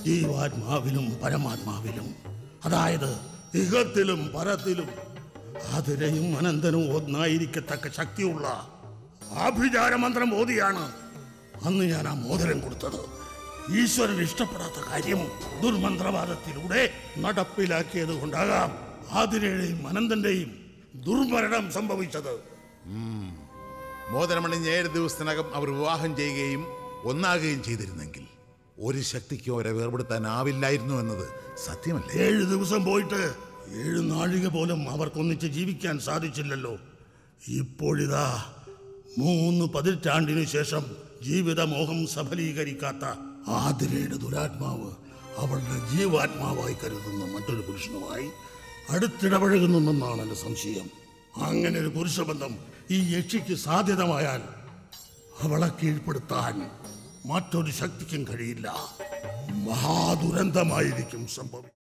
ജീവാത്മാവിലും പരമാത്മാവിലും അതായത് ഇഹത്തിലും പരത്തിലും അതിരയും അനന്തനും ഒന്നായിരിക്കത്തക്ക ശക്തിയുള്ള ആഭിചാര മന്ത്രം ഓതിയാണ് അന്ന് ഞാൻ ആ മോതിരം കൊടുത്തത് ഈശ്വരൻ ഇഷ്ടപ്പെടാത്ത കാര്യം ദുർമന്ത്രവാദത്തിലൂടെ നടപ്പിലാക്കിയത് കൊണ്ടാകാം ആതിരയുടെയും അനന്തന്റെയും ദുർമരണം സംഭവിച്ചത് മോതിരമണിഞ്ഞ് ഏഴ് ദിവസത്തിനകം അവർ വിവാഹം ചെയ്യുകയും ഒന്നാകുകയും ചെയ്തിരുന്നെങ്കിൽ ഒരു ശക്തിക്കും അവരെ വേർപെടുത്താനാവില്ലായിരുന്നു എന്നത് സത്യമല്ലേ ഏഴ് ദിവസം പോയിട്ട് ഏഴ് നാഴിക പോലും അവർക്കൊന്നിച്ച് ജീവിക്കാൻ സാധിച്ചില്ലല്ലോ ഇപ്പോഴിതാ മൂന്ന് പതിറ്റാണ്ടിനു ശേഷം ജീവിതമോഹം സഫലീകരിക്കാത്ത ആതിരയുടെ ദുരാത്മാവ് അവളുടെ ജീവാത്മാവായി കരുതുന്ന മറ്റൊരു പുരുഷനുമായി അടുത്തിടപഴകുന്നുണ്ടെന്നാണ് എൻ്റെ സംശയം അങ്ങനെ ഒരു പുരുഷബന്ധം ഈ യക്ഷിക്ക് സാധ്യതമായാൽ അവളെ കീഴ്പ്പെടുത്താൻ മറ്റൊരു ശക്തിക്കും കഴിയില്ല മഹാദുരന്തമായിരിക്കും സംഭവിക്കുക